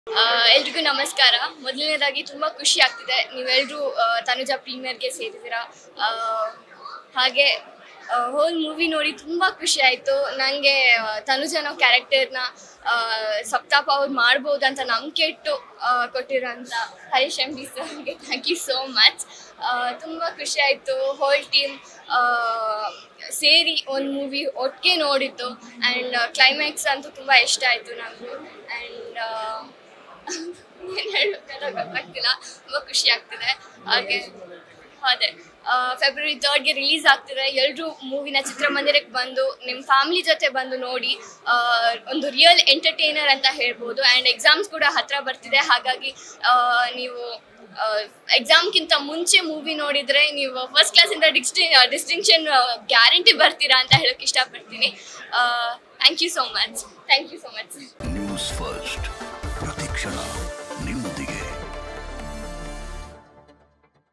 ಆ, ಎಲ್ರಿಗೂ ನಮಸ್ಕಾರ ಮೊದಲನೇದಾಗಿ ತುಂಬ ಖುಷಿ ಆಗ್ತಿದೆ ನೀವೆಲ್ಲರೂ ತನುಜಾ ಪ್ರೀಮಿಯರ್ಗೆ ಸೇರಿದ್ದೀರಾ ಆ, ಹಾಗೆ ಹೋಲ್ ಮೂವಿ ನೋಡಿ ತುಂಬ ಖುಷಿ ಆಯಿತು ನನಗೆ ತನುಜ ಅನ್ನೋ ಕ್ಯಾರೆಕ್ಟರ್ನ ಸಪ್ತಾಪ ಅವ್ರು ಮಾಡ್ಬೋದು ಅಂತ ನಂಬಿಕೆ ಇಟ್ಟು ಆ, ಕೊಟ್ಟಿರೋಂಥ ಹರೀಶ್ ಎಂ ಡಿ ಸರ್ಗೆ ಥ್ಯಾಂಕ್ ಯು ಸೋ ಮಚ್ ತುಂಬ ಖುಷಿ ಆಯಿತು ಹೋಲ್ ಟೀಮ್ ಸೇರಿ ಒಂದು ಮೂವಿ ಒಟ್ಟಿಗೆ ನೋಡಿದ್ದು ಆ್ಯಂಡ್ ಕ್ಲೈಮ್ಯಾಕ್ಸ್ ಅಂತೂ ತುಂಬ ಇಷ್ಟ ಆಯಿತು ನನಗೂ ಆ್ಯಂಡ್ ಏನು ಹೇಳ್ಬೇಕಂತ ಗೊತ್ತಾಗ್ತಿಲ್ಲ ತುಂಬ ಖುಷಿ ಆಗ್ತಿದೆ ಹಾಗೆ ಅದೇ ಫೆಬ್ರವರಿ ತರ್ಡ್ಗೆ ರಿಲೀಸ್ ಆಗ್ತಿದೆ ಎಲ್ಲರೂ ಮೂವಿನ ಚಿತ್ರಮಂದಿರಕ್ಕೆ ಬಂದು ನಿಮ್ಮ ಫ್ಯಾಮಿಲಿ ಜೊತೆ ಬಂದು ನೋಡಿ ಆ, ಒಂದು ರಿಯಲ್ ಎಂಟರ್ಟೈನರ್ ಅಂತ ಹೇಳ್ಬೋದು ಆ್ಯಂಡ್ ಎಕ್ಸಾಮ್ಸ್ ಕೂಡ ಹತ್ರ ಬರ್ತಿದೆ ಹಾಗಾಗಿ ಆ, ನೀವು ಎಕ್ಸಾಮ್ಗಿಂತ ಮುಂಚೆ ಮೂವಿ ನೋಡಿದರೆ ನೀವು ಫಸ್ಟ್ ಕ್ಲಾಸಿಂದ ಡಿಸ್ಟಿ ಡಿಸ್ಟಿಂಕ್ಷನ್ ಗ್ಯಾರಂಟಿ ಬರ್ತೀರಾ ಅಂತ ಹೇಳೋಕ್ಕೆ ಇಷ್ಟಪಡ್ತೀನಿ thank you so much thank you so much news first ಪ್ರತಿಕ್ಷಣ ನಿಮ್ಮೊಂದಿಗೆ